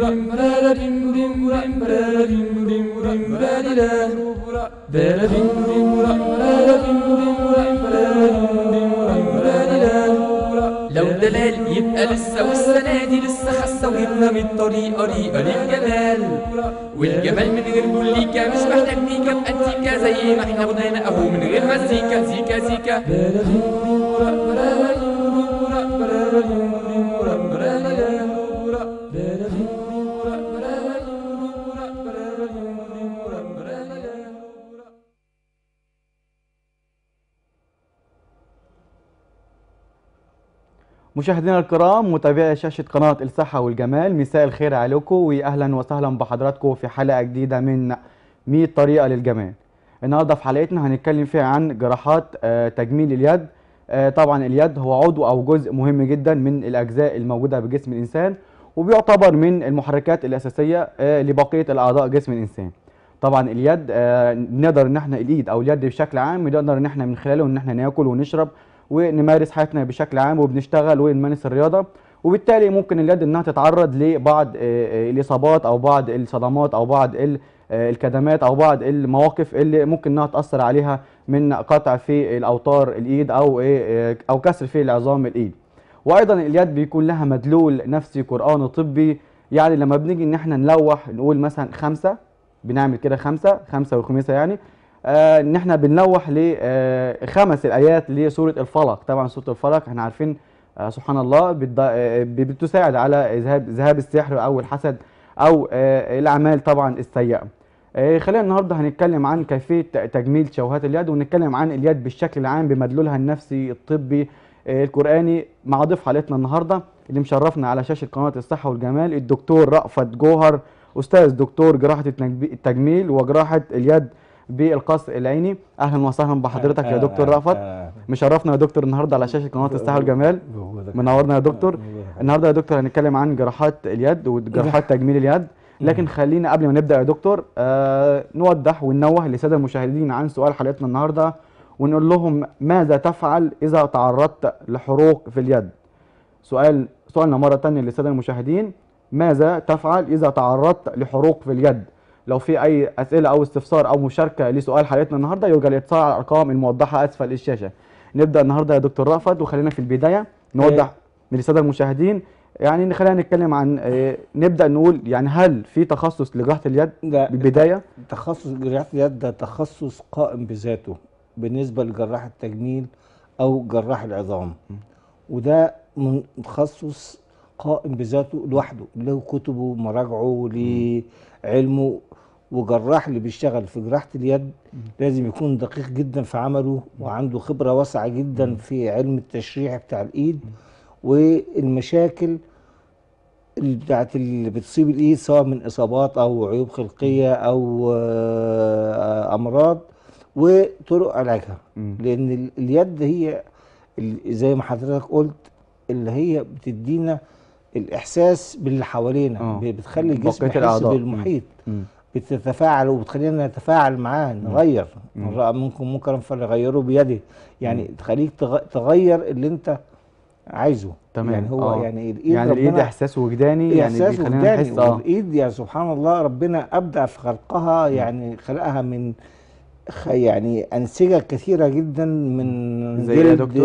لو دلال يبقى لسه والسنة دي لسه خسة وجبنا من الطريقة ريقة للجمال والجمال من غير بوليكا مش محتاج ميكا بأنتيكا زي ما احنا غنينا اهو من غير مزيكا زيكا زيكا مشاهدينا الكرام متابعي شاشة قناة الصحة والجمال مساء الخير عليكم وأهلا وسهلا بحضراتكم في حلقة جديدة من 100 طريقة للجمال النهاردة في حلقتنا هنتكلم فيها عن جراحات آه، تجميل اليد آه، طبعا اليد هو عضو أو جزء مهم جدا من الأجزاء الموجودة بجسم الإنسان وبيعتبر من المحركات الأساسية آه، لبقية الأعضاء جسم الإنسان طبعا اليد آه، نقدر ان احنا الايد او اليد بشكل عام نقدر ان احنا من خلاله ان احنا ناكل ونشرب ونمارس حياتنا بشكل عام وبنشتغل ونمارس الرياضه وبالتالي ممكن اليد انها تتعرض لبعض آه، آه، الاصابات او بعض الصدمات او بعض ال- آه، الكدمات او بعض المواقف اللي ممكن انها تاثر عليها من قطع في الاوتار الايد او إيه، آه، او كسر في العظام الايد وايضا اليد بيكون لها مدلول نفسي قراني طبي يعني لما بنيجي ان احنا نلوح نقول مثلا خمسه بنعمل كده خمسه خمسه وخميسه يعني آه ان احنا بنلوح لخمس الايات لسوره الفلق طبعا سوره الفلق احنا عارفين آه سبحان الله بتض- آه، بتساعد على ذهاب ذهاب السحر او الحسد او آه الاعمال طبعا السيئه آه خلينا النهارده هنتكلم عن كيفيه تجميل شوهات اليد ونتكلم عن اليد بالشكل العام بمدلولها النفسي الطبي آه القراني مع ضيف حلقتنا النهارده اللي مشرفنا على شاشه قناه الصحه والجمال الدكتور رأفت جوهر استاذ دكتور جراحه التجب- التجميل وجراحه اليد بالقصر العيني اهلا وسهلا بحضرتك يا دكتور رأفت مشرفنا يا دكتور النهارده على شاشه قناه الصحه والجمال منورنا يا دكتور النهارده يا دكتور هنتكلم عن جراحات اليد وجراحات تجميل اليد لكن خلينا قبل ما نبدا يا دكتور آه نوضح وننوه للساده المشاهدين عن سؤال حلقتنا النهارده ونقول لهم ماذا تفعل اذا تعرضت لحروق في اليد سؤال سؤالنا مره ثانيه للساده المشاهدين ماذا تفعل اذا تعرضت لحروق في اليد لو في اي اسئله او استفسار او مشاركه لسؤال حلقتنا النهارده يرجى الاتصال على الارقام الموضحه اسفل الشاشه نبدا النهارده يا دكتور رأفت وخلينا في البدايه نوضح للساده المشاهدين يعني خلينا نتكلم عن آه، نبدا نقول يعني هل في تخصص لجراحه اليد لا بالبدايه تخصص جراحة اليد ده تخصص قائم بذاته بالنسبة لجراح التجميل أو جراح العظام وده من تخصص قائم بذاته لوحده له كتبه مراجعه لعلمه وجراح اللي بيشتغل في جراحة اليد لازم يكون دقيق جدا في عمله وعنده خبرة واسعة جدا في علم التشريح بتاع الإيد والمشاكل اللي بتاعت اللي بتصيب الايد سواء من اصابات او عيوب خلقيه او آه، امراض وطرق علاجها مم. لان ال- اليد هي ال- زي ما حضرتك قلت اللي هي بتدينا الاحساس باللي حوالينا آه. ب- بتخلي الجسم بقية يحس الأعضاء. بالمحيط مم. بتتفاعل وبتخلينا نتفاعل معاه نغير مم. من رأى منكم منكرا فليغيره بيده يعني تخليك تغ- تغير اللي انت عايزه تمام. يعني هو آه. يعني الايد يعني الايد ربنا احساس وجداني يعني احساس بيخلينا وجداني نحس اه والايد يعني سبحان الله ربنا ابدع في خلقها يعني خلقها من خ- يعني انسجه كثيره جدا من زي إيه يا جلد دكتور؟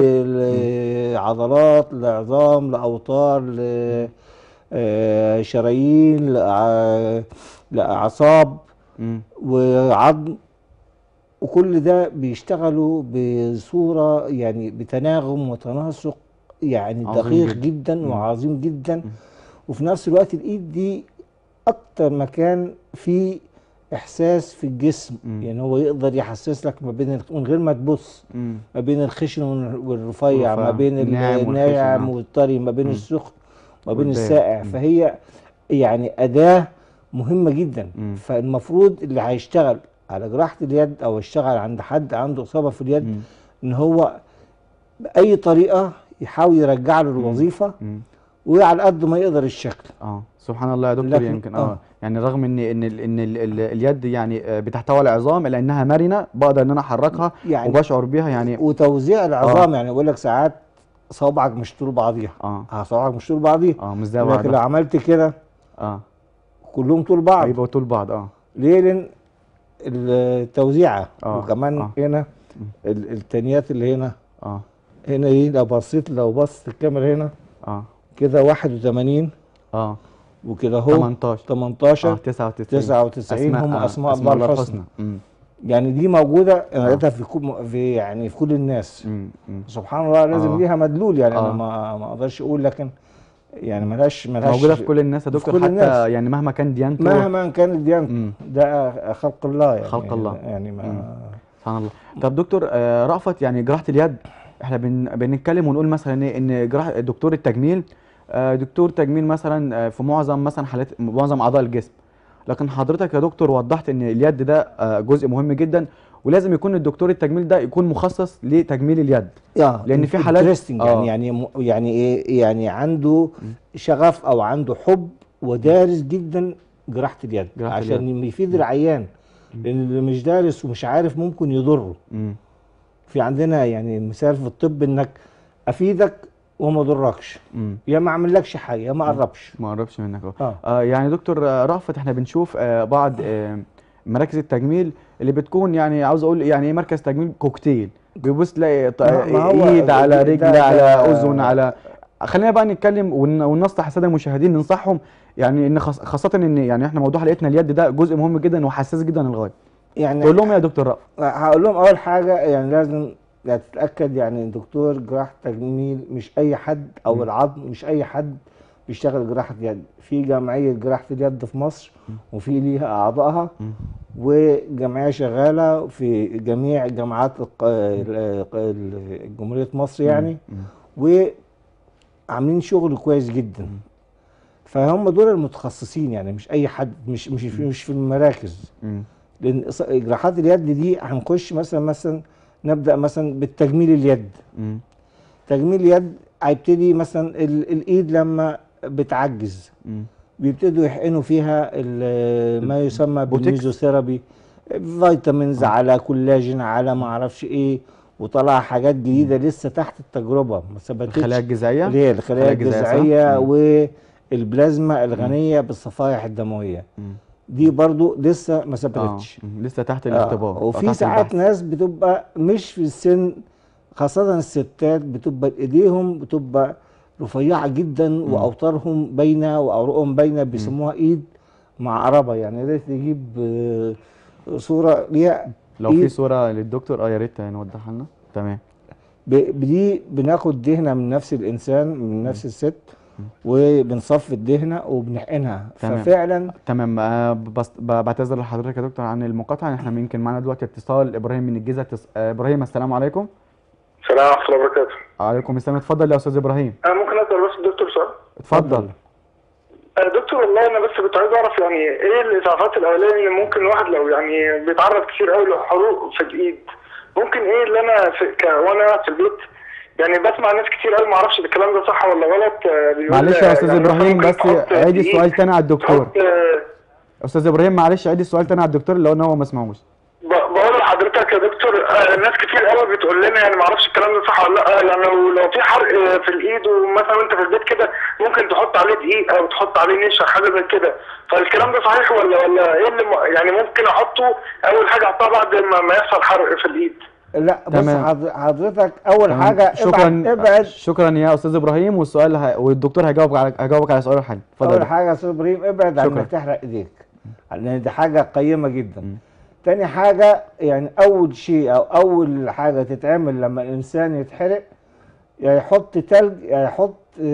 لعضلات لعظام لاوتار ل آه، شرايين لأع- لاعصاب مم. وعظم وكل ده بيشتغلوا بصوره يعني بتناغم وتناسق يعني عظيم دقيق جدا. جدا, مم. وعظيم جدا وفي نفس الوقت الايد دي اكتر مكان فيه احساس في الجسم مم. يعني هو يقدر يحسس لك ما بين الخ- من غير ما تبص مم. ما بين الخشن والرفيع والرفيع. ما بين الناعم والخشن، الناعم آه. والطري ما بين مم. السخن ما بين والبارد. الساقع مم. فهي يعني اداه مهمه جدا مم. فالمفروض اللي هيشتغل على جراحه اليد او يشتغل عند حد عنده اصابه في اليد مم. ان هو باي طريقه يحاول يرجع له الوظيفه مم. وعلى قد ما يقدر الشكل اه سبحان الله يا دكتور لكن- يمكن اه, آه. يعني رغم ان ان ال ان ال ال اليد يعني آه، بتحتوي على عظام الا انها مرنه بقدر ان انا احركها يعني وبشعر بيها يعني وتوزيع العظام يعني يقول لك ساعات صوابعك مش طول بعضيها اه اه صوابعك مش طول بعضيها اه مش زي لكن لو بعض عملت كده اه كلهم طول بعض يبقوا طول بعض اه ليه لان التوزيعه آه، وكمان آه. هنا ال- التانيات اللي هنا اه هنا دي لو بصيت لو بصت الكاميرا هنا اه كده 81 اه وكده اهو 18 اه 18 99 99 هم آه، اسماء الله الحسنى مم، يعني دي موجوده انا لقيتها في كو- في يعني في كل الناس مم، مم. سبحان الله لازم آه. ليها مدلول يعني انا آه. ما ما اقدرش اقول لكن يعني ملهاش ملهاش موجوده في كل الناس يا في دكتور كل حتى الناس. يعني مهما كان ديانته مهما كانت ديانته مم. ده خلق الله يعني خلق الله. يعني ما سبحان الله طب دكتور آه، رأفت يعني جراحة اليد احنا بن بنتكلم ونقول مثلا ايه ان جراحة دكتور التجميل آه، دكتور تجميل مثلا آه، في معظم مثلا حالات معظم اعضاء الجسم لكن حضرتك يا دكتور وضحت ان اليد ده آه، جزء مهم جدا ولازم يكون الدكتور التجميل ده يكون مخصص لتجميل اليد يا لأن في حالات- interesting آه. يعني يعني م- يعني ايه يعني عنده شغف او عنده حب ودارس جدا جراحه اليد جراحة عشان يفيد العيان لان اللي مش دارس ومش عارف ممكن يضره مم. في عندنا يعني مثال في الطب انك افيدك وما اضركش مم. يا ما اعملكش حاجه يا ما اقربش ما قربش منك اه اه آه يعني دكتور آه، رأفت احنا بنشوف آه بعض آه مراكز التجميل اللي بتكون يعني عاوز اقول يعني ايه مركز تجميل كوكتيل بيبص تلاقي ط- ما- ما هو ايد على ده- رجل ده- على ده- اذن على خلينا بقى نتكلم ون- وننصح الساده المشاهدين ننصحهم يعني ان خاص- خاصه ان يعني احنا موضوع حلقتنا اليد ده جزء مهم جدا وحساس جدا للغايه يعني تقول لهم إيه يا دكتور رأفت هقول لهم اول حاجه يعني لازم يعني تتاكد يعني دكتور جراحه تجميل مش اي حد او العظم مش اي حد بيشتغل جراحه يد في جمعيه جراحه اليد في مصر وفي ليها اعضائها مم. وجمعيه شغاله في جميع جامعات الق- ال- ال- جمهوريه مصر يعني مم. وعاملين شغل كويس جدا فهم دول المتخصصين يعني مش اي حد مش مش في مش في المراكز مم. لان إص- جراحات اليد دي هنخش مثلا مثلا نبدا مثلا بالتجميل اليد مم. تجميل اليد هيبتدي مثلا ال- الايد لما بتعجز مم. بيبتدوا يحقنوا فيها ال- ما يسمى بوتكس؟ بالميزوثيرابي فيتامينز على كولاجين على ما اعرفش ايه وطلع حاجات جديده لسه تحت التجربه ما ثبتتش الخلايا الجذعيه اللي هي الخلايا الجذعية، صح؟ الجذعيه مم. والبلازما الغنيه بالصفائح الدمويه مم. دي برضو لسه ما اه ثبتتش مم. لسه تحت آه، الاختبار أو وفي تحت ساعات البحث. ناس بتبقى مش في السن خاصة الستات بتبقى ايديهم بتبقى رفيعة جدا واوتارهم باينة واوراقهم باينة بيسموها ايد معربة يعني يا ريت نجيب آه، صورة ليها لو في إيد. صوره للدكتور اه يا ريت نوضحها لنا تمام ب- دي بناخد دهنة من نفس الانسان من نفس الست وبنصفي الدهنة وبنحقنها تمام. ففعلا تمام آه، بس ب- بعتذر لحضرتك يا دكتور عن المقاطعه احنا يمكن معانا دلوقتي اتصال ابراهيم من الجيزه تس... آه، ابراهيم السلام عليكم السلام ورحمة الله وبركاته. عليكم السلام اتفضل يا استاذ ابراهيم أنا ممكن أسأل بس الدكتور سؤال؟ اتفضل آه، دكتور والله أنا بس كنت عايز أعرف يعني إيه الإسعافات الأولية إن ممكن الواحد لو يعني بيتعرض كتير أوي لحروق في الإيد ممكن إيه اللي أنا في ك... وأنا قاعد في البيت يعني بسمع ناس كتير أوي معرفش الكلام ده صح ولا غلط آه، بيقول معلش يا آه، استاذ يعني مثلاً ابراهيم ممكن بس تحط عيد دقيق، السؤال تاني على الدكتور تحط آه، استاذ ابراهيم معلش عيد السؤال تاني على الدكتور اللي قلنا هو ما سمعوش ب- بقول لحضرتك يا دكتور آه، ناس كتير قوي بتقول لنا يعني ما اعرفش الكلام ده صح ولا لا يعني لو لو في حرق آه، في الايد ومثلا وانت في البيت كده ممكن تحط عليه دقيق او تحط عليه نشا حاجه زي كده فالكلام ده صحيح ولا ولا ايه اللي م- يعني ممكن احطه اول حاجه احطها بعد ما, ما يحصل حرق في الايد لا بص تمام. حض- حضرتك اول تمام. حاجة شكرا ابعد, ابعد شكرا يا استاذ ابراهيم والسؤال ه... والدكتور هيجاوبك على هيجاوبك على سؤال الحل اتفضل اول حاجه يا استاذ ابراهيم ابعد عن شكرا. انك تحرق ايديك لان دي حاجه قيمه جدا مم. تاني حاجه يعني اول شيء او اول حاجه تتعمل لما الانسان يتحرق يا يحط تلج يا يحط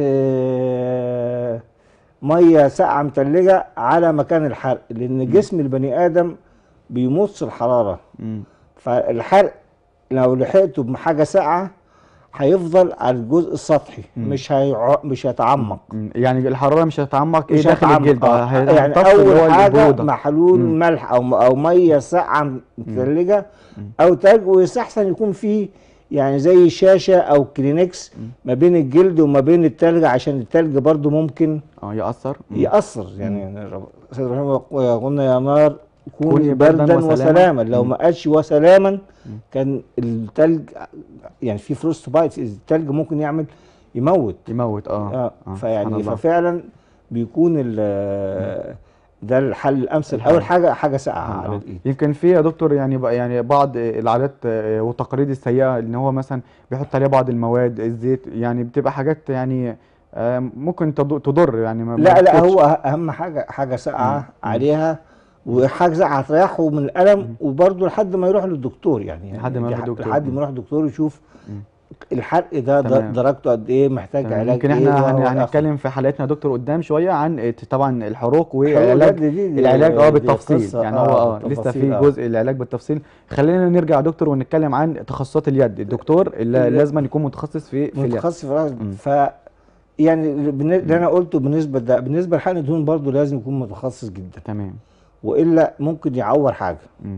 آه، ميه ساقعه متلجه على مكان الحرق لان جسم البني ادم بيمص الحراره مم. فالحرق لو لحقته بحاجه ساقعه هيفضل على الجزء السطحي مش هيع... مش هيتعمق مم. يعني الحراره مش هتعمق ايه مش داخل هيتعمق. الجلد آه. آه، يعني هتطفي اللي هو اول حاجه البروده محلول مم. ملح او او ميه ساقعه متلجه او تلج ويستحسن يكون فيه يعني زي شاشه او كلينكس ما بين الجلد وما بين التلج عشان التلج برضو ممكن اه يأثر مم. يأثر يعني سيد ابراهيم قلنا يا نار كوني كوني بردا بردا وسلاما. وسلاما لو مم. ما قالش وسلاما كان التلج يعني في فروست بايت التلج ممكن يعمل يموت يموت اه, اه سبحان فيعني الله. ففعلا بيكون ال ده الحل الامثل الحل. اول حاجه حاجه ساقعه على آه. الايد يمكن في يا دكتور يعني بقى يعني بعض العادات آه، والتقاليد السيئه ان هو مثلا بيحط عليها بعض المواد الزيت يعني بتبقى حاجات يعني آه، ممكن تض- تضر يعني ما لا ما لا تفيدش. هو اهم حاجه حاجه ساقعه عليها وحاجه ساقعه هتريحه من الالم وبرده لحد ما يروح للدكتور يعني لحد ما دي يروح ح- للدكتور. لحد ما يروح للدكتور يشوف مم. الحرق ده د- تمام. درجته قد ايه محتاج تمام. علاج يمكن ايه احنا هن- وهو الآخر. هنتكلم في حلقتنا يا دكتور قدام شويه عن آه، طبعا الحروق حلو والعلاج بجد دي- دي- العلاج اه دي بالتفصيل قصة، يعني هو اه لسه بالتفاصيل، في آه. جزء العلاج بالتفصيل خلينا نرجع يا دكتور ونتكلم عن تخصصات اليد الدكتور اللي ال- لازم يكون متخصص في في اليد متخصص في الرأس. مم. ف يعني بالن- اللي انا قلته بالنسبه ده بالنسبه لحقن الدهون برضه لازم يكون متخصص جدا تمام والا ممكن يعور حاجه مم.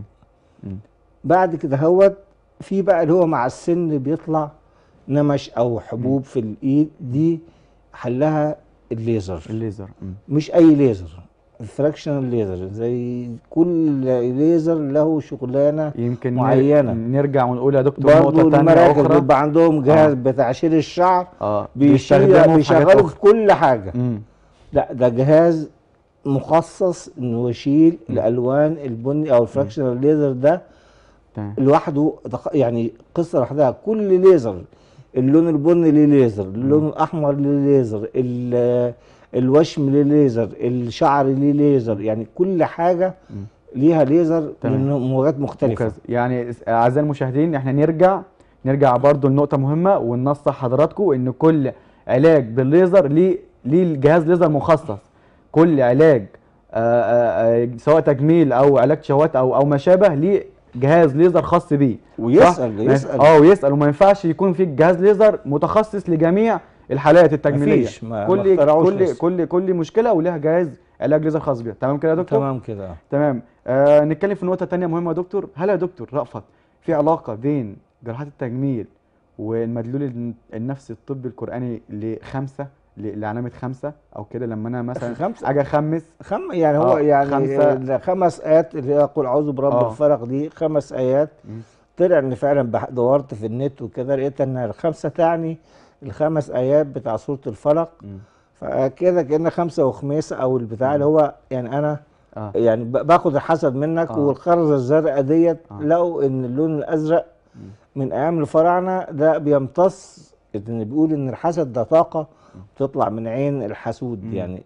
بعد كده هوت في بقى اللي هو مع السن بيطلع نمش او حبوب في الايد دي حلها الليزر الليزر مم. مش اي ليزر الفراكشنال ليزر زي كل ليزر له شغلانه يمكن نر- معينة. نرجع ونقول يا دكتور برضه نقطه ثانيه المراكز اخرى بيبقى عندهم جهاز آه. بتاع شيل الشعر اه بيشيل بيستخدموا في حاجات بيشغله اخرى في كل حاجه مم. لا ده جهاز مخصص انه يشيل الالوان البني او الفراكشنال ليزر ده تمام لوحده دق- يعني قصه لوحدها كل ليزر اللون البني ليه ليزر اللون الاحمر ليه ليزر ال- الوشم ليه ليزر الشعر ليه ليزر يعني كل حاجه مم. ليها ليزر تمام. من موجات مختلفه وكذا يعني اس- اعزائي المشاهدين احنا نرجع نرجع برضو لنقطه مهمه وننصح حضراتكم ان كل علاج بالليزر ليه ليه جهاز ليزر مخصص كل علاج آه، آه، آه، سواء تجميل او علاج شهوات او او ما شابه ليه جهاز ليزر خاص بيه ويسأل- صح؟ ما ينف- يسأل. اه ويسال وما ينفعش يكون في جهاز ليزر متخصص لجميع الحالات التجميليه مفيش، ما- ما كل اخترعوش كل لسه. كل كل مشكله ولها جهاز علاج ليزر خاص بيها تمام كده يا دكتور تمام كده تمام آه نتكلم في نقطة تانية مهمة يا دكتور هل يا دكتور رأفت في علاقة بين جراحات التجميل والمدلول الن- النفسي الطبي القرآني لخمسة ل- لعلامة خمسة أو كده لما أنا مثلا خمسة؟ أجي أخمس خم يعني هو آه، يعني خمسة. خمسة خمس ايات اللي هي قل اعوذ برب آه. الفلق دي خمس ايات مم. طلع ان فعلا بح- دورت في النت وكده لقيت ان الخمسه تعني الخمس ايات بتاع سوره الفلق مم. فكده كأن خمسه وخميسه او البتاع اللي هو يعني انا آه. يعني ب- باخد الحسد منك آه. والخرزه الزرقاء ديت آه. لقوا ان اللون الازرق من ايام الفراعنه ده بيمتص ان بيقول ان الحسد ده طاقه بتطلع من عين الحسود مم. يعني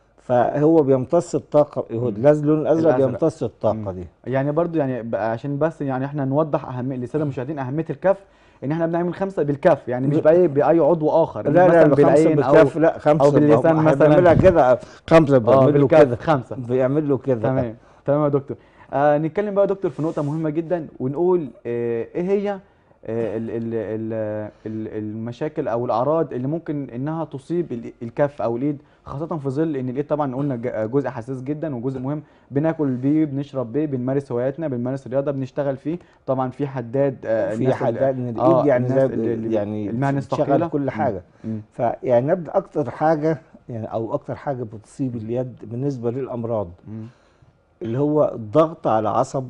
فهو بيمتص الطاقه هو لازم اللون الازرق الأزرق. بيمتص الطاقه مم. دي يعني برضو يعني ب- عشان بس يعني احنا نوضح أهمية للسادة المشاهدين أهمية الكف إن احنا بنعمل خمسة بالكف يعني مش ب- بأي بأي عضو آخر لا لا مثلا خمسه بالعين أو بالكف لا خمسه أو باللسان ب- مثلا. بيعملها كده خمسه اه بيعمل له بالكف كده خمسة بيعمل له كده تمام تمام يا دكتور آه نتكلم بقى يا دكتور في نقطة مهمة جدا ونقول آه ايه هي آه ال ال ال ال المشاكل او الاعراض اللي ممكن انها تصيب ال- الكف او الايد خاصة في ظل ان الايد طبعا قلنا ج- جزء حساس جدا وجزء مهم بناكل بيه بنشرب بيه بنمارس هواياتنا بنمارس رياضة بنشتغل فيه طبعا في حداد آه في الناس ال- حداد ان الايد آه، يعني الناس زي اللي- اللي- يعني المهن بتشغل الثقيلة كل حاجه مم. فيعني نبدا اكتر حاجه يعني او اكتر حاجه بتصيب اليد بالنسبه للامراض مم. اللي هو الضغط على عصب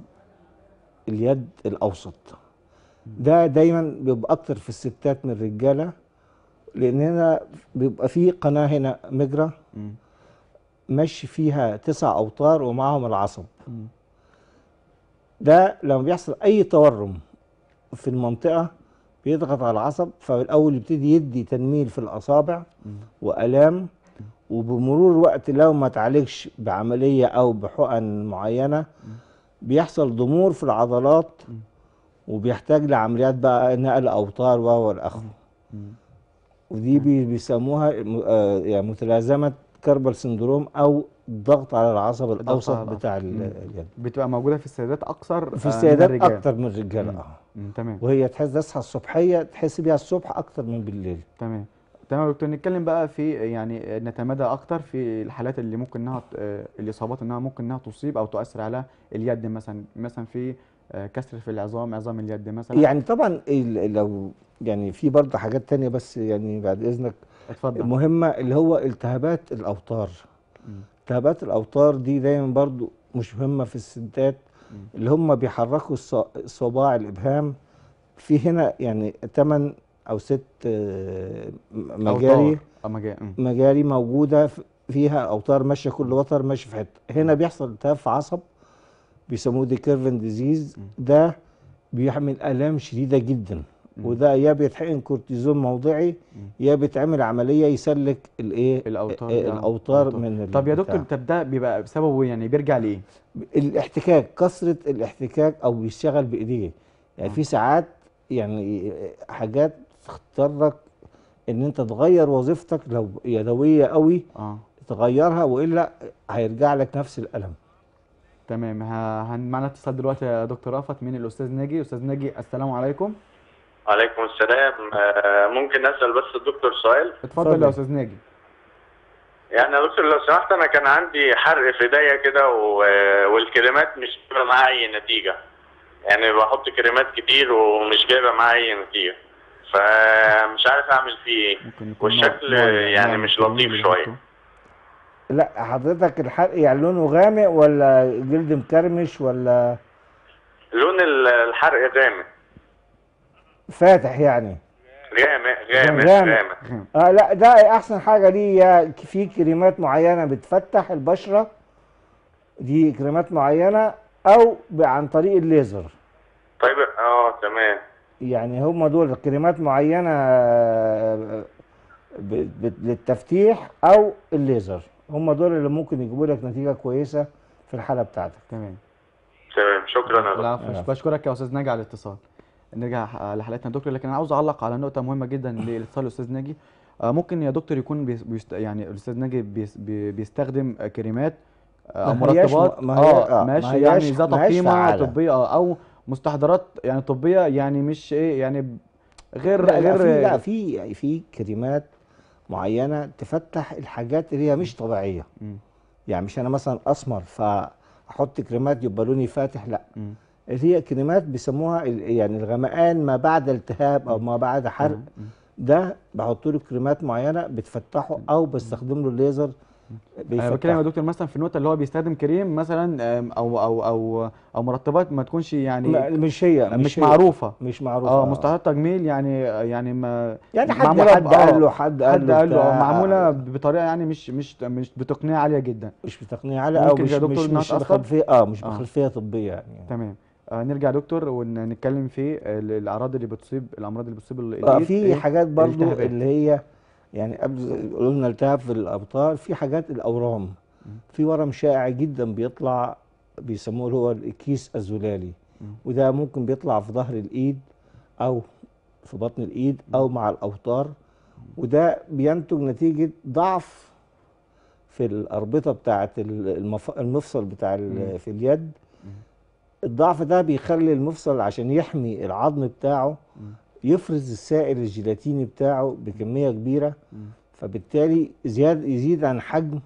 اليد الاوسط ده دايما بيبقى اكتر في الستات من الرجاله لان هنا بيبقى في قناه هنا مجرى مم. ماشي فيها تسع اوتار ومعاهم العصب مم. ده لما بيحصل اي تورم في المنطقه بيضغط على العصب فالاول يبتدي يدي تنميل في الاصابع مم. والام وبمرور الوقت لو ما تعالجش بعمليه او بحقن معينه بيحصل ضمور في العضلات وبيحتاج لعمليات بقى نقل اوتار و والاخر مم. ودي بي- بيسموها م- آه، يعني متلازمه كربل سندروم او الضغط على العصب الاوسط على العصب. بتاع ال- مم. اليد بتبقى موجودة في السيدات أكثر في آه، من السيدات الرجال. اكتر من الرجاله مم. اه مم. تمام وهي تحس تصحى الصبحيه تحس بيها الصبح اكتر من بالليل تمام تمام يا دكتور نتكلم بقى في يعني نتمادى اكتر في الحالات اللي ممكن انها ت- آه، الاصابات انها ممكن انها تصيب او تؤثر على اليد مثلا مثلا في آه، كسر في العظام عظام اليد مثلا يعني طبعا ال- لو يعني في برضه حاجات تانية بس يعني بعد اذنك اتفضل مهمه اللي هو التهابات الاوتار مم. التهابات الاوتار دي دايما برضو مش مهمه في الستات مم. اللي هم بيحركوا الص- صباع الابهام في هنا يعني تمن او ست آه، م- مجاري أوتار. اه مجاري مم. مجاري موجوده في- فيها اوتار ماشيه كل وتر ماشي في حته هنا بيحصل التهاب في عصب بيسموه دي كيرفن ديزيز ده بيعمل الام شديده جدا وده يا بيتحقن كورتيزون موضعي يا بيتعمل عمليه يسلك الايه الاوتار آه، ده. الاوتار الأوتار. من طب يا البتاع. دكتور طب ده بيبقى بسببه يعني بيرجع لايه الاحتكاك كثره الاحتكاك او بيشتغل بايديه يعني في ساعات يعني حاجات تختارك ان انت تغير وظيفتك لو يدويه قوي اه تغيرها والا هيرجع لك نفس الالم تمام ه- هن معنا اتصال دلوقتي يا دكتور رأفت من الاستاذ ناجي استاذ ناجي السلام عليكم عليكم السلام آه، ممكن اسال بس الدكتور سؤال اتفضل اتفضل. يا استاذ ناجي يعني يا دكتور لو سمحت انا كان عندي حرق في ايديا كده و- والكريمات مش جايبه معايا اي نتيجه يعني بحط كريمات كتير ومش جايبه معايا اي نتيجه فمش عارف اعمل فيه ايه ممكن يكون والشكل نوع- نوع- يعني نوع مش الكريم لطيف اللي شوية. بيحطه. لا حضرتك الحرق يعني لونه غامق ولا جلد مكرمش ولا لون ال- الحرق غامق فاتح يعني غامق غامق غامق. غامق اه لا ده احسن حاجه ليه يا في كريمات معينه بتفتح البشره دي كريمات معينه او ب- عن طريق الليزر طيب اه تمام يعني هم دول كريمات معينه آه، ب- ب- للتفتيح او الليزر هم دول اللي ممكن يجيبوا لك نتيجه كويسه في الحاله بتاعتك تمام تمام شكرا يا دكتور العفو العفو. بشكرك يا استاذ ناجي على الاتصال نرجع ح- لحلقتنا يا دكتور لكن انا عاوز اعلق على نقطه مهمه جدا لاتصال الاستاذ ناجي آه، ممكن يا دكتور يكون بيس بيست يعني الاستاذ ناجي بيس بي- بيستخدم آه، كريمات آه، او ما هياش مرطبات م- ما هي- اه آه، ماشي ما يعني هياش- ذات ما هياش قيمه فعالة. طبيه آه، او مستحضرات يعني طبيه يعني مش ايه يعني ب- غير لا لا غير في لا في في كريمات معينه تفتح الحاجات اللي هي مش طبيعيه مم. يعني مش انا مثلا اسمر فاحط كريمات يبقى لوني فاتح لا مم. اللي هي كريمات بيسموها ال- يعني الغمقان ما بعد التهاب او ما بعد حرق مم. ده بحط له كريمات معينه بتفتحه او بستخدم له الليزر انا بتكلم يا بيفتحه دكتور مثلا في النقطه اللي هو بيستخدم كريم مثلا آم، او او او او مرطبات ما تكونش يعني ما- مش هي مش, هي. معروفه مش معروفه اه مستحضرات تجميل يعني يعني ما يعني حد معمولة حد ب- قال آه، له حد قال حد له قال له آه، بتاع- معموله بطريقه يعني مش مش مش بتقنيه عاليه جدا مش بتقنيه عاليه او ممكن مش يا دكتور مش إنها مش تأثر؟ بخلفيه اه مش آه. بخلفيه طبيه يعني تمام آه نرجع يا دكتور ونتكلم في ال- الاعراض اللي بتصيب الامراض اللي بتصيب ال- اه الإيد، في إيه؟ حاجات برضو الالتهابات. اللي هي يعني قبل قلنا التهاب في الابطال في حاجات الاورام في ورم شائع جدا بيطلع بيسموه اللي هو الكيس الزلالي وده ممكن بيطلع في ظهر الايد او في بطن الايد او مع الاوتار وده بينتج نتيجه ضعف في الاربطه بتاعه المف... المفصل بتاع ال- في اليد الضعف ده بيخلي المفصل عشان يحمي العظم بتاعه يفرز السائل الجيلاتيني بتاعه بكميه كبيره فبالتالي زياد يزيد عن حجم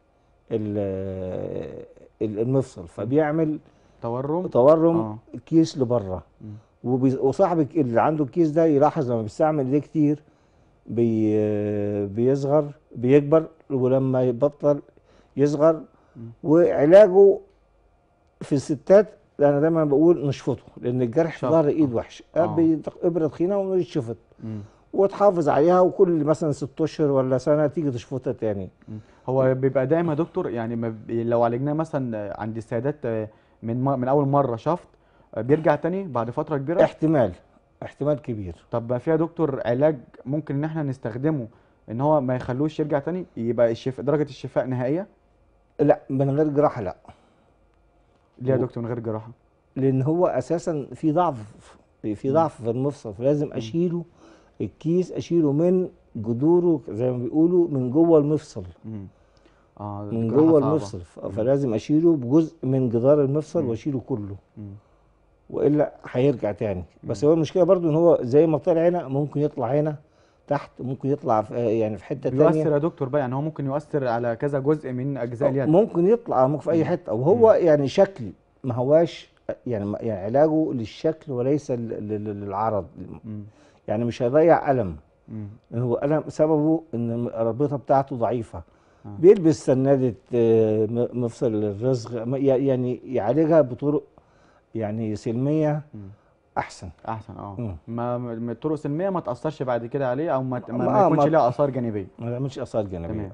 ال- ال- المفصل فبيعمل تورم تورم آه. كيس لبره وبي- وصاحب الك- اللي عنده الكيس ده يلاحظ لما بيستعمل ايديه كتير بي بيصغر بيكبر ولما يبطل يصغر وعلاجه في الستات انا دايما بقول نشفطه لان الجرح في شفط. ظهر الايد وحش آه. بيتق- ابره تخينه ويتشفط مم. وتحافظ عليها وكل مثلا ست اشهر ولا سنه تيجي تشفطها تاني مم. هو بيبقى دايما يا دكتور يعني ما بي- لو عالجناه مثلا عند السيدات آه، من م- من اول مره شفط آه، بيرجع تاني بعد فتره كبيره احتمال احتمال كبير طب ما فيها دكتور علاج ممكن ان احنا نستخدمه ان هو ما يخلوش يرجع تاني يبقى الشفاء درجه الشفاء نهائيه لا من غير جراحه لا ليه يا و- دكتور من غير جراحه لان هو اساسا في ضعف في ضعف في المفصل فلازم اشيله الكيس اشيله من جذوره زي ما بيقولوا من جوه المفصل مم. اه من جراحة جوه صعبة. المفصل ف- فلازم اشيله بجزء من جدار المفصل واشيله كله مم. والا هيرجع تاني بس هو المشكله برضو ان هو زي ما طلع هنا ممكن يطلع هنا تحت ممكن يطلع في يعني في حته بيؤثر تانية يا دكتور بقى يعني هو ممكن يؤثر على كذا جزء من اجزاء اليد ممكن يطلع ممكن في اي حته وهو يعني شكل ما هواش يعني ما- يعني علاجه للشكل وليس لل- لل- للعرض مم. يعني مش هيضيع الم مم. إن هو الم سببه ان الرابطه بتاعته ضعيفه آه. بيلبس سناده آه، م- مفصل الرزغ م- ي- يعني يعالجها بطرق يعني سلميه مم. احسن احسن اه مم. ما ما- الطرق السلميه ما تاثرش بعد كده عليه او ما, ما, آه، ما يكونش ما- ليها اثار جانبيه ما يعملش اثار جانبيه تمام. آه.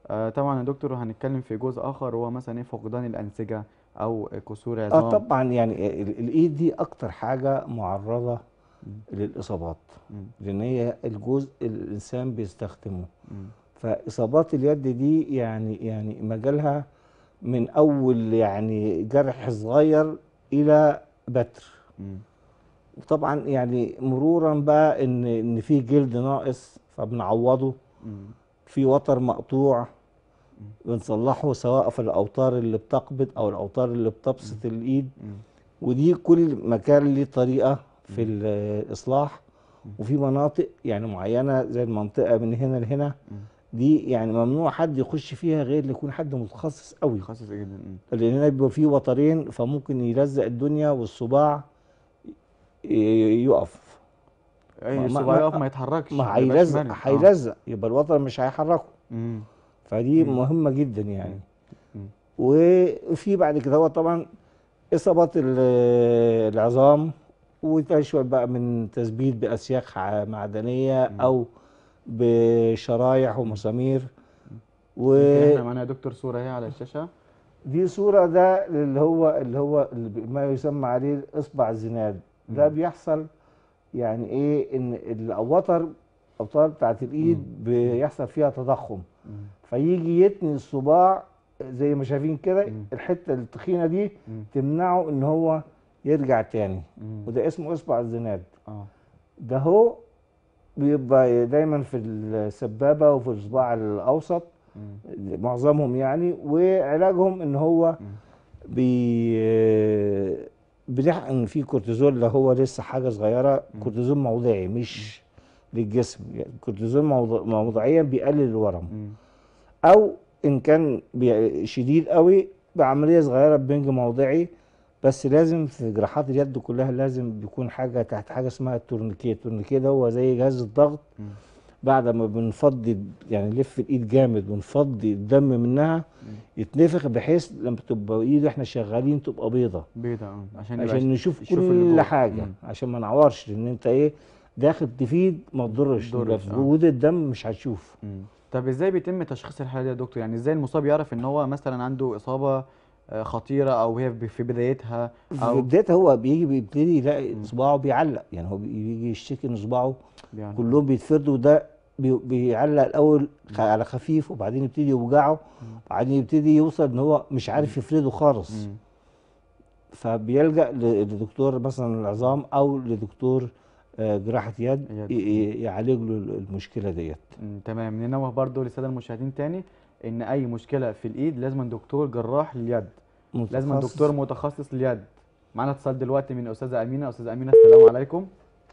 آه طبعا يا دكتور هنتكلم في جزء اخر هو مثلا ايه فقدان الانسجه او كسور اه عظام طبعا يعني ال- الايد دي اكتر حاجه معرضه للاصابات مم. لان هي الجزء اللي الانسان بيستخدمه مم. فاصابات اليد دي يعني يعني مجالها من اول يعني جرح صغير الى بتر مم. وطبعا يعني مرورا بقى ان ان في جلد ناقص فبنعوضه مم. في وتر مقطوع بنصلحه سواء في الاوتار اللي بتقبض او الاوتار اللي بتبسط الايد مم. ودي كل مكان ليه طريقه في الاصلاح وفي مناطق يعني معينه زي المنطقه من هنا لهنا دي يعني ممنوع حد يخش فيها غير يكون حد متخصص قوي متخصص جدا مم. لان هنا بيبقى فيه وترين فممكن يلزق الدنيا والصباع ي- يقف اي ما- الصباع ما- يقف ما يتحركش ما يبقاش هيلزق مرن. آه. هيلزق يبقى الوتر مش هيحركه مم. فدي مم. مهمه جدا يعني مم. وفي بعد كده هو طبعا اصابات ال- العظام وتشمل بقى من تثبيت باسياخ ع- معدنيه او بشرايح ومسامير يمكن احنا ودي معانا يا دكتور صوره اهي على الشاشه صوره ده اللي هو اللي هو اللي ب- ما يسمى عليه اصبع الزناد ده مم. بيحصل يعني ايه ان الاوتر الاوتار بتاعت الايد بيحصل فيها تضخم مم. فيجي يتني الصباع زي ما شايفين كده مم. الحته التخينه دي مم. تمنعه ان هو يرجع تاني مم. وده اسمه اصبع الزناد اه ده هو بيبقى دايما في السبابه وفي الصباع الاوسط مم. معظمهم يعني وعلاجهم ان هو مم. بي بنحقن فيه كورتيزون اللي هو لسه حاجه صغيره كورتيزون موضعي مش للجسم يعني كورتيزون موضع موضعيا بيقلل الورم مم. او ان كان بي- شديد قوي بعمليه صغيره بنج موضعي بس لازم في جراحات اليد كلها لازم بيكون حاجه تحت حاجه اسمها التورنيكيه التورنيكيه ده هو زي جهاز الضغط مم. بعد ما بنفضي يعني نلف الايد جامد ونفضي الدم منها يتنفخ بحيث لما تبقى ايد احنا شغالين تبقى بيضه بيضة اه عشان يبقى عشان نشوف يشوف اللي كل جوه. حاجه مم. عشان ما نعورش لان انت ايه داخل تفيد ما تضرش تضرش، يبقى في آه. وجود الدم مش هتشوف مم. طب ازاي بيتم تشخيص الحاله دي يا دكتور يعني ازاي المصاب يعرف ان هو مثلا عنده اصابه آه، خطيره او هي ب- في بدايتها في او بدايته هو بيجي بيبتدي يلاقي صباعه بيعلق يعني هو بيجي يشتكي ان صباعه يعني كلهم بيتفردوا ده بي- بيعلق الاول خ- على خفيف وبعدين يبتدي يوجعه وبعدين يبتدي يوصل ان هو مش عارف يفرده خالص مم. فبيلجأ ل- لدكتور مثلا العظام او لدكتور آه، جراحة يد يد. ي- ي- يعالج له المشكلة ديت مم. تمام ننوه برضو للساده المشاهدين تاني ان اي مشكله في الايد لازم دكتور جراح لليد لازم متخصص. دكتور متخصص لليد معانا اتصال دلوقتي من استاذه امينه استاذه امينه السلام عليكم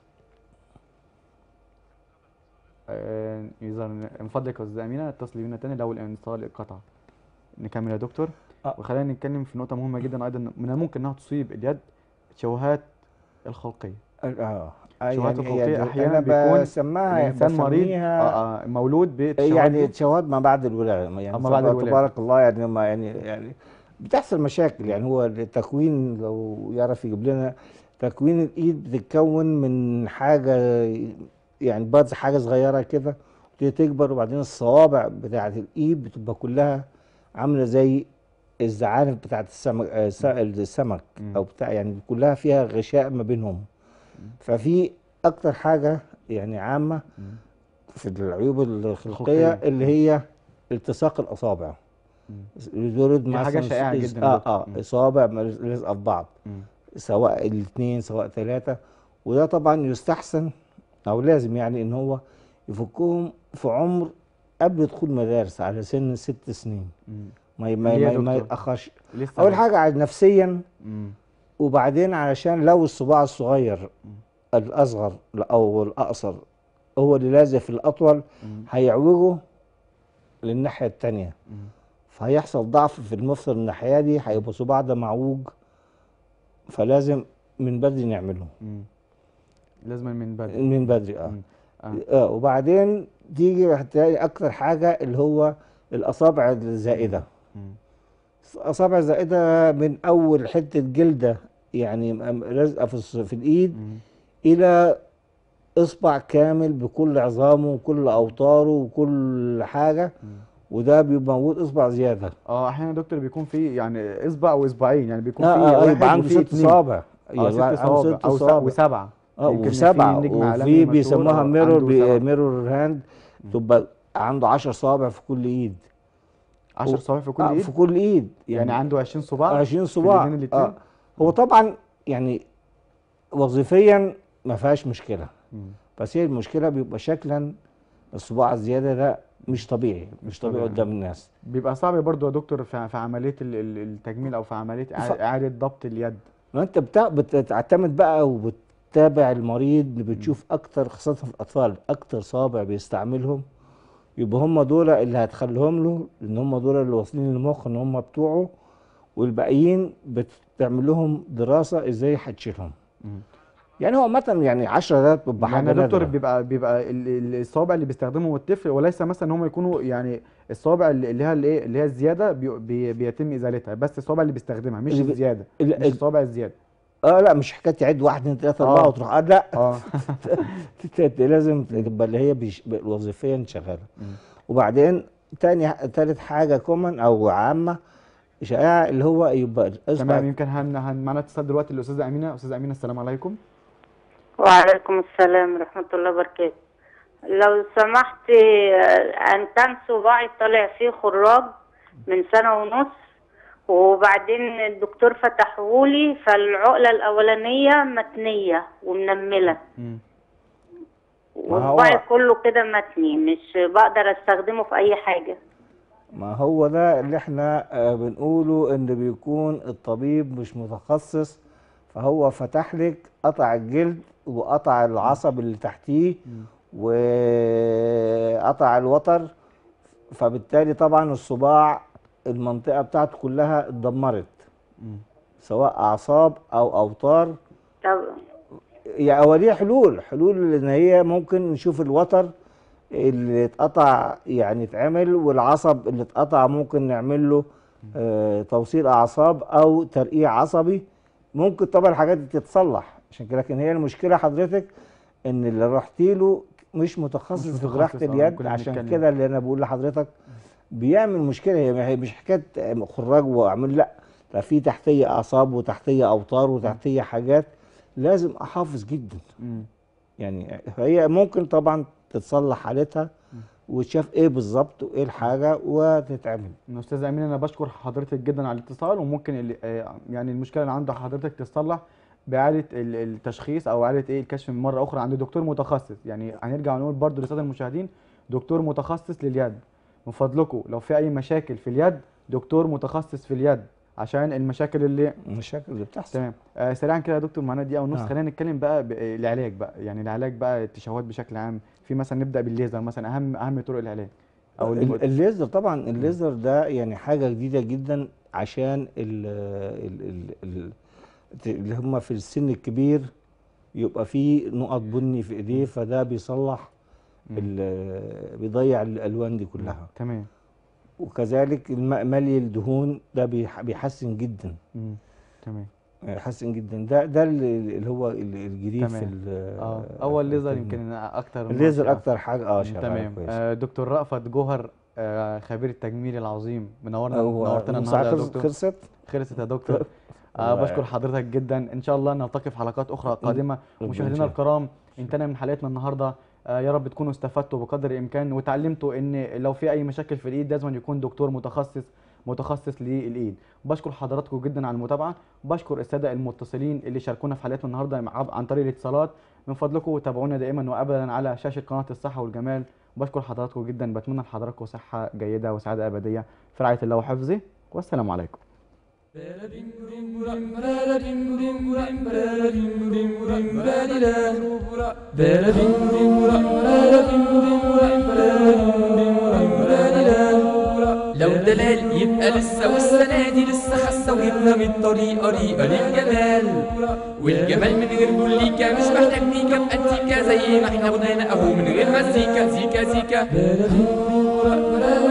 آه، يظهر من فضلك يا استاذه امينه اتصلي بينا تاني لو الاتصال انقطع نكمل يا دكتور آه. وخلينا نتكلم في نقطه مهمه جدا ايضا من الممكن انها تصيب اليد التشوهات الخلقيه اه آه، التشوهات يعني الخلقيه هي احيانا انا بيكون بسماها الانسان مريض بسميها آه آه مولود بتشوهات يعني دي. تشوهات ما بعد الولاده يعني أما بعد تبارك- الولادة. تبارك الله يعني ما يعني يعني بتحصل مشاكل يعني هو التكوين لو يعرف يجيب لنا تكوين الايد بتتكون من حاجه يعني بادز حاجه صغيره كده وتبتدي تكبر وبعدين الصوابع بتاعه الايد بتبقى كلها عامله زي الزعانف بتاعه السمك آه، الس- السمك مم. او بتاع يعني كلها فيها غشاء ما بينهم ففي اكتر حاجه يعني عامه مم. في العيوب الخلقيه خلقية. اللي هي التصاق الاصابع مم. الجلد دي حاجة مثلاً شائعة إز- جداً يا اه دكتور. اه مم. اصابع لازقه في بعض مم. سواء الاثنين سواء ثلاثه وده طبعا يستحسن او لازم يعني ان هو يفكهم في عمر قبل دخول مدارس على سن ست سنين مم. ما ي- ما ليه يا ما, ما دكتور؟ يتاخرش لسه اول حاجه على نفسيا مم. وبعدين علشان لو الصباع الصغير الاصغر او الاقصر هو اللي لازق في الاطول مم. هيعوجه للناحيه التانيه مم. فهيحصل ضعف في المفصل الناحيه دي هيبقى صباع ده معوج فلازم من بدري نعمله مم. لازم من بدري من بدري اه, مم. آه. آه وبعدين تيجي هتلاقي اكتر حاجه اللي هو الاصابع الزائده مم. اصابع زائده من اول حته جلده يعني م- لازقه في الص- في الايد مم. الى اصبع كامل بكل عظامه وكل اوتاره وكل حاجه مم. وده بيبقى موجود اصبع زياده اه احيانا يا دكتور بيكون في يعني اصبع واصبعين يعني بيكون لا في آه واحد يبقى عنده وفي ست اتنين. صوابع اه يبقى ست عنده صوابع ست او س- صوابع. وسبعه اه يمكن في وسبعه نجم عالمي وفي مشهور بيسموها عنده ميرور بي سبعة. ميرور هاند تبقى عنده 10 صوابع في كل ايد 10 صوابع في كل آه ايد في كل ايد يعني عنده 20 صباع 20 في صباع الإيدين الاتنين؟ آه. هو طبعا يعني وظيفيا ما فيهاش مشكله مم. بس هي المشكله بيبقى شكلا الصباع الزياده ده مش طبيعي مش طبيعي طبيعي. قدام الناس بيبقى صعب برضو يا دكتور في في عمليه ال- ال- التجميل او في عمليه إعادة- ف- اعاده ضبط اليد ما انت بتاع بتعتمد بقى وبتتابع المريض بتشوف اكتر خاصه في الاطفال اكتر صابع بيستعملهم يبقى هم دول اللي هتخليهم له لان هم دول اللي واصلين للمخ ان هم بتوعه والباقيين بتعمل لهم دراسه ازاي هتشيلهم مم. يعني هو مثلا يعني 10 ده بتبقى يعني حاجه يا دكتور نادرة. بيبقى بيبقى ال- ال- الصوابع اللي بيستخدمهم الطفل وليس مثلا ان هم يكونوا يعني الصوابع اللي اللي هي الايه اللي هي الزياده بي بي بيتم ازالتها بس الصوابع اللي بيستخدمها مش اللي بي- الزياده ال- مش ال- الصوابع الزياده اه لا مش حكايه تعد 1 2 3 آه. 4 وتروح آه لا اه ت- لازم تبقى اللي هي بيش- وظيفيا شغاله مم. وبعدين تاني تالت حاجه كومن او عامه شائعه اللي هو يبقى تمام الاصبع يمكن هن هن معانا اتصال دلوقتي الاستاذه امينه استاذه امينه السلام عليكم وعليكم السلام ورحمة الله وبركاته لو سمحت آه، أن كان صباعي طالع فيه خراج من سنة ونص وبعدين الدكتور فتحهولي فالعقلة الأولانية متنية ومنملة مم. ما هو- وصباعي كله كده متني مش بقدر استخدمه في أي حاجة ما هو ده اللي احنا آه، بنقوله ان بيكون الطبيب مش متخصص فهو فتح لك قطع الجلد وقطع العصب اللي تحتيه وقطع الوتر فبالتالي طبعا الصباع المنطقة بتاعته كلها اتدمرت مم. سواء أعصاب أو أوتار طب يعني هو ليه حلول حلول ان هي ممكن نشوف الوتر اللي اتقطع يعني يتعمل والعصب اللي اتقطع ممكن نعمل له آه توصيل اعصاب او ترقيع عصبي ممكن طبعا الحاجات دي تتصلح عشان كده لكن هي المشكله حضرتك ان اللي رحتي له مش متخصص مش في جراحه متخصص، آه، اليد كنا عشان بنتكلم. كده اللي انا بقول لحضرتك بيعمل مشكله هي هي مش حكايه خراج واعمل لا ده في تحتيه اعصاب وتحتيه اوتار وتحتيه حاجات لازم احافظ جدا مم. يعني هي ممكن طبعا تتصلح حالتها وتشاف ايه بالظبط وايه الحاجه وتتعمل استاذه امينه انا بشكر حضرتك جدا على الاتصال وممكن اللي آه، يعني المشكله اللي عند حضرتك تتصلح باعاده ال- التشخيص او اعاده ايه الكشف من مره اخرى عند دكتور متخصص يعني هنرجع نقول برضو للساده المشاهدين دكتور متخصص لليد من فضلكم لو في اي مشاكل في اليد دكتور متخصص في اليد عشان المشاكل اللي المشاكل اللي بتحصل تمام آه سريعا كده يا دكتور معانا دقيقه ونص آه. خلينا نتكلم بقى ب- آه، العلاج بقى يعني العلاج بقى التشوهات بشكل عام في مثلا نبدا بالليزر مثلا اهم اهم طرق العلاج او ال- الم- الليزر طبعا الليزر ده يعني حاجه جديده جدا عشان ال ال ال ال اللي هم في السن الكبير يبقى فيه نقط بني في ايديه فده بيصلح ال- بيضيع الالوان دي كلها تمام وكذلك الم- ملي الدهون ده بيح- بيحسن جدا مم. تمام يحسن جدا ده ده اللي اللي هو ال- الجديد في تمام. ال- اه اول ليزر التجميل. يمكن اكتر الليزر اكتر حاجه اه شغاله تمام كويس آه دكتور رأفت جوهر آه خبير التجميل العظيم منورنا هو نورتنا المساعدة النهارده يا خلصت- دكتور خلصت خلصت يا دكتور آه الله بشكر يعين. حضرتك جدا ان شاء الله نلتقي في حلقات اخرى قادمه ربنا مشاهدينا يسعدك. الكرام انتهينا من حلقتنا النهارده آه يا رب تكونوا استفدتوا بقدر الامكان وتعلمتوا ان لو في اي مشاكل في الايد لازم يكون دكتور متخصص متخصص للايد بشكر حضراتكم جدا على المتابعه بشكر الساده المتصلين اللي شاركونا في حلقتنا النهارده مع- عن طريق الاتصالات من فضلكم تابعونا دائما وابدا على شاشه قناه الصحه والجمال بشكر حضراتكم جدا بتمنى لحضراتكم صحه جيده وسعاده ابديه في رعايه الله وحفظه والسلام عليكم لو دلال يبقى لسه والسنة دي لسه خاسة وجبنا من الطريقة ريقة للجمال والجمال من غير بوليكا مش محتاج ميكا بأنتيكا زي ما احنا بدأنا اهو من غير مزيكا زيكا زيكا